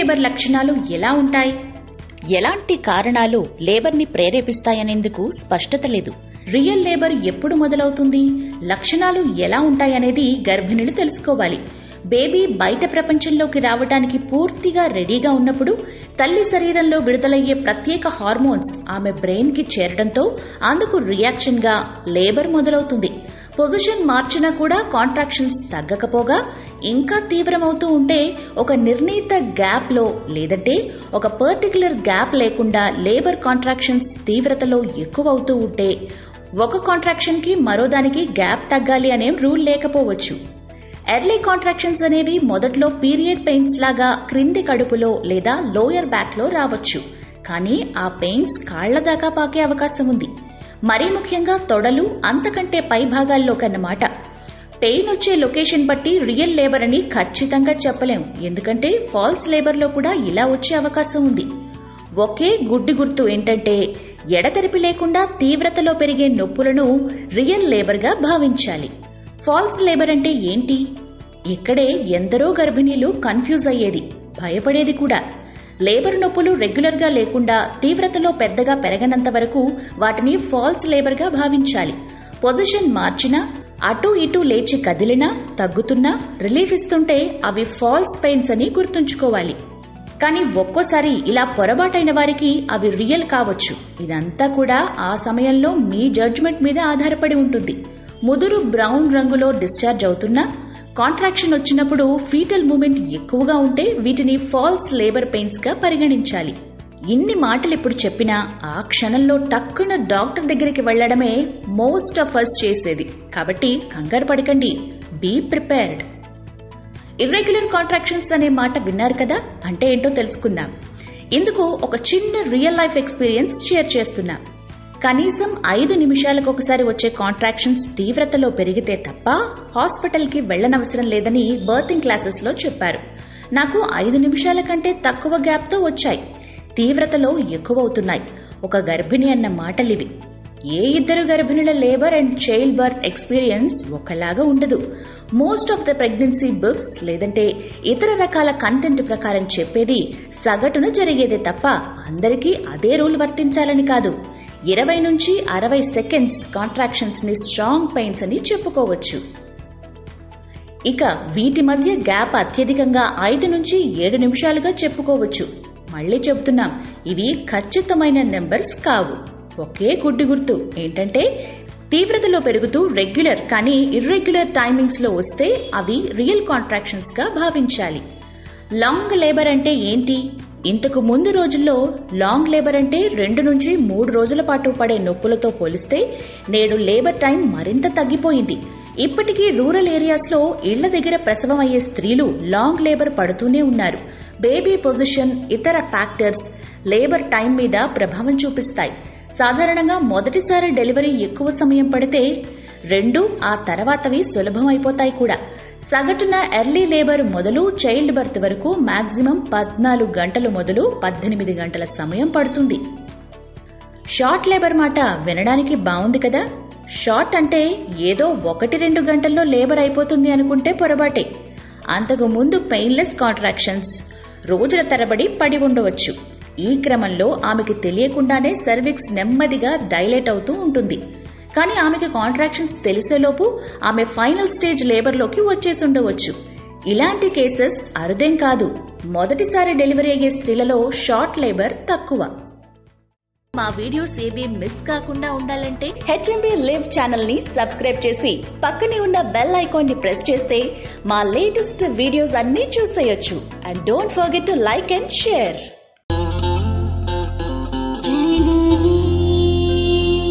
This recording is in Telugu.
లేబర్ లక్షణాలు ఎలా ఉంటాయి ఎలాంటి కారణాలు లేబర్ని ప్రేరేపిస్తాయనేందుకు స్పష్టత లేదు రియల్ లేబర్ ఎప్పుడు మొదలవుతుంది లక్షణాలు ఎలా ఉంటాయనేది గర్భిణులు తెలుసుకోవాలి బేబీ బయట ప్రపంచంలోకి రావడానికి పూర్తిగా రెడీగా ఉన్నప్పుడు తల్లి శరీరంలో విడుదలయ్యే ప్రత్యేక హార్మోన్స్ ఆమె బ్రెయిన్ కి చేరడంతో అందుకు రియాక్షన్ గా లేబర్ మొదలవుతుంది పొజిషన్ మార్చినా కూడా కాంట్రాక్షన్స్ తగ్గకపోగా ఇంకా తీవ్రమవుతూ ఉంటే ఒక నిర్ణీత గ్యాప్ లో లేదంటే ఒక పర్టికులర్ గ్యాప్ లేకుండా లేబర్ కాంట్రాక్షన్స్ తీవ్రతలో ఎక్కువ అవుతూ ఉంటే ఒక కాంట్రాక్షన్ కి మరో దానికి గ్యాప్ తగ్గాలి అనే రూల్ లేకపోవచ్చు ఎర్లీ కాంట్రాక్షన్స్ అనేవి మొదట్లో పీరియడ్ పెయిన్స్ లాగా క్రింది కడుపులో లేదా లోయర్ బ్యాక్ లో రావచ్చు కానీ ఆ పెయిన్స్ కాళ్ల దాకా పాకే అవకాశం ఉంది మరీ ముఖ్యంగా తొడలు అంతకంటే పై భాగాల్లో కన్నమాట పెయిన్ వచ్చే లొకేషన్ బట్టి రియల్ లేబర్ అని ఖచ్చితంగా చెప్పలేం ఎందుకంటే ఫాల్స్ లేబర్లో కూడా ఇలా వచ్చే అవకాశం ఉంది ఒకే గుడ్డి గుర్తు ఏంటంటే ఎడతెరిపి లేకుండా తీవ్రతలో పెరిగే నొప్పులను రియల్ లేబర్గా భావించాలి ఫాల్స్ లేబర్ అంటే ఏంటి ఇక్కడే ఎందరో గర్భిణీలు కన్ఫ్యూజ్ అయ్యేది భయపడేది కూడా లేబర్ నొప్పులు రెగ్యులర్గా లేకుండా తీవ్రతలో పెద్దగా పెరగనంత వరకు వాటిని ఫాల్స్ లేబర్గా భావించాలి పొజిషన్ మార్చినా అటు ఇటు లేచి కదిలినా తగ్గుతున్నా రిలీఫ్ ఇస్తుంటే అవి ఫాల్స్ పెయిన్స్ అని గుర్తుంచుకోవాలి కానీ ఒక్కోసారి ఇలా పొరపాటైన వారికి అవి రియల్ కావచ్చు ఇదంతా కూడా ఆ సమయంలో మీ జడ్జ్మెంట్ మీద ఆధారపడి ఉంటుంది ముదురు బ్రౌన్ రంగులో డిశ్చార్జ్ అవుతున్నా కాంట్రాక్షన్ వచ్చినప్పుడు ఫీటల్ మూమెంట్ ఎక్కువగా ఉంటే వీటిని ఫాల్స్ లేబర్ పెయిన్స్ గా పరిగణించాలి ఇన్ని మాటలు ఇప్పుడు చెప్పినా ఆ క్షణంలో టక్కున డాక్టర్ దగ్గరికి వెళ్లడమే మోస్ట్ ఆఫ్ అస్ చేసేది కాబట్టి కంగారు పడకండి బీ ప్రిపేర్డ్ ఇర్రెగ్యులర్ కాంట్రాక్షన్స్ అనే మాట విన్నారు కదా అంటే ఏంటో తెలుసుకుందాం ఇందుకు ఒక చిన్న రియల్ లైఫ్ ఎక్స్పీరియన్స్ షేర్ చేస్తున్నా కనీసం ఐదు నిమిషాలకు ఒకసారి వచ్చే కాంట్రాక్షన్స్ తీవ్రతలో పెరిగితే తప్ప హాస్పిటల్కి వెళ్లనవసరం లేదని బర్తింగ్ క్లాసెస్లో చెప్పారు నాకు ఐదు నిమిషాల కంటే తక్కువ గ్యాప్తో వచ్చాయి తీవ్రతలో ఎక్కువవుతున్నాయి ఒక గర్భిణి అన్న మాటలివి ఏ ఇద్దరు గర్భిణుల labour and childbirth experience ఒకలాగా ఉండదు most of the pregnancy books లేదంటే ఇతర రకాల కంటెంట్ ప్రకారం చెప్పేది సగటున జరిగేదే తప్ప అందరికీ అదే రూల్ వర్తించాలని కాదు ఇరవై నుంచి అరవై సెకండ్స్ కాంట్రాక్షన్స్ ని స్ట్రాంగ్ పెయిన్స్ అని చెప్పుకోవచ్చు ఇక వీటి మధ్య గ్యాప్ అత్యధికంగా ఐదు నుంచి ఏడు నిమిషాలుగా చెప్పుకోవచ్చు మళ్ళీ చెబుతున్నాం ఇవి ఖచ్చితమైన నెంబర్స్ కావు ఒకే గుడ్డి గుర్తు ఏంటంటే తీవ్రతలో పెరుగుతూ రెగ్యులర్ కానీ ఇర్రెగ్యులర్ టైమింగ్స్ లో వస్తే అవి రియల్ కాంట్రాక్షన్స్ గా భావించాలి లాంగ్ లేబర్ అంటే ఏంటి ఇంతకు ముందు రోజుల్లో లాంగ్ లేబర్ అంటే రెండు నుంచి మూడు రోజుల పాటు పడే నొప్పులతో పోలిస్తే నేడు లేబర్ టైం మరింత తగ్గిపోయింది ఇప్పటికీ రూరల్ ఏరియాస్ లో ఇళ్ల దగ్గర ప్రసవం అయ్యే స్త్రీలు లాంగ్ లేబర్ పడుతూనే ఉన్నారు బేబీ పొజిషన్ ఇతర ఫ్యాక్టర్స్ లేబర్ టైం మీద ప్రభావం చూపిస్తాయి సాధారణంగా మొదటిసారి డెలివరీ ఎక్కువ సమయం పడితే రెండు ఆ తర్వాతవి సులభం అయిపోతాయి కూడా సగటున ఎర్లీ లేబర్ మొదలు చైల్డ్ బర్త్ వరకు మాక్సిమం పద్నాలుగు గంటలు మొదలు పద్దెనిమిది గంటల సమయం పడుతుంది షార్ట్ లేబర్ మాట వినడానికి బాగుంది కదా షార్ట్ అంటే ఏదో ఒకటి రెండు గంటల్లో లేబర్ అయిపోతుంది అనుకుంటే పొరపాటే అంతకు ముందు పెయిన్లెస్ కాంట్రాక్షన్స్ రోజుల తరబడి పడి ఉండవచ్చు ఈ క్రమంలో ఆమెకి తెలియకుండానే సర్విక్స్ నెమ్మదిగా డైలేట్ అవుతూ ఉంటుంది కానీ ఆమెకి కాంట్రాక్షన్స్ తెలిసేలోపు ఆమె ఫైనల్ స్టేజ్ లేబర్లోకి వచ్చేసుండవచ్చు ఇలాంటి కేసెస్ అరుదేం కాదు మొదటిసారి డెలివరీ అయ్యే స్త్రీలలో షార్ట్ లేబర్ తక్కువ మా వీడియోస్ ఏవి మిస్ కాకుండా ఉండాలంటే హెచ్ఎంబి లివ్ ఛానల్ ని సబ్స్క్రైబ్ చేసి పక్కనే ఉన్న బెల్ ఐకాన్ ని ప్రెస్ చేస్తే మా లేటెస్ట్ వీడియోస్ అన్నీ చూసేయొచ్చు and don't forget to like and share Janani